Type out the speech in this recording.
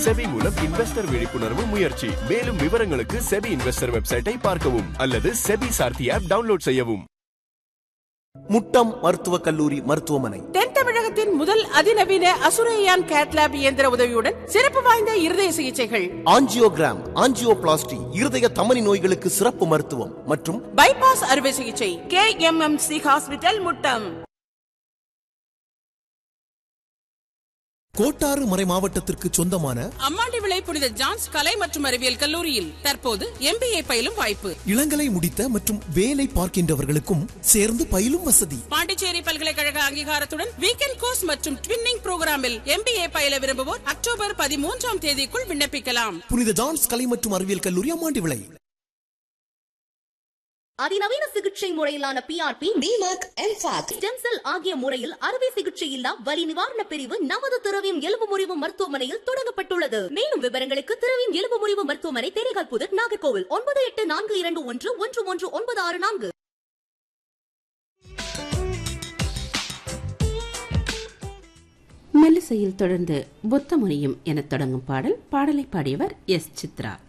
SEBI மூலம் investor விழிப்புணர்வு முயற்சி மேலும் விவரங்களுக்கு செபி இன்வெஸ்டர் வெப்சைட்டை பார்க்கவும் அல்லது செபி சார்த்தி ஆப் டவுன்லோட் செய்யவும் முட்டம் மருத்துவக் கல்லூரி மருத்துவமனை தென் தமிழகத்தின் முதல் அதிநவீன அசுரையான் கேட்லாப் இயந்திர உதவியுடன் சிறப்பு வாய்ந்த இருதய சிகிச்சைகள் ஆஞ்சியோகிராம் ஆஞ்சியோபிளாஸ்டி இருதய தமனி நோய்களுக்கு சிறப்பு மருத்துவம் மற்றும் பைபாஸ் அறுவை சிகிச்சை K M M C hospital Muttam Kottar மறை மாவட்டத்திற்கு சொந்தமான அம்மாண்டி விளை புனித ஜான்ஸ் கலை மற்றும் அறிவியல் கல்லூரியில் தற்போது எம்பிஏ பயிலும் வாய்ப்பு இளங்கலை முடித்த மற்றும் வேலை பார்க்கின்றவர்களுக்கும் சேர்ந்து பயிலும் வசதி பாண்டிச்சேரி பல்கலைக்கழக அங்கீகாரத்துடன் வீக்கெண்ட் கோர்ஸ் மற்றும் ட்வின்னிங் புரோகிராமில் எம்பிஏ பயில விரும்புவோர் அக்டோபர் பதிமூன்றாம் தேதிக்குள் விண்ணப்பிக்கலாம் புனித ஜான்ஸ் கலை மற்றும் அறிவியல் கல்லூரி அம்மாண்டி விளை அதிநவீன சிகிச்சை முறையிலான PRP DMAC, MFAC, stem cell ஆகிய முறையில் அறுவை சிகிச்சை இல்லா வலி நிவாரண பிரிவு நமது திரவியம் எலும்பு முறிவு மருத்துவமனையில் தொடங்கப்பட்டுள்ளது மேலும் விவரங்களுக்கு திரவியம் எலும்பு முறிவு மருத்துவமனை தேனிகால் புதர் நாகர்கோவில் ஒன்பது எட்டு நான்கு இரண்டு ஒன்று ஒன்று ஒன்று ஒன்பது ஆறு நான்கு மெல்லிசையில் தொடர்ந்து புத்தமுனியும் எனத் தொடங்கும் பாடல் பாடலை பாடியவர் எஸ் சித்ரா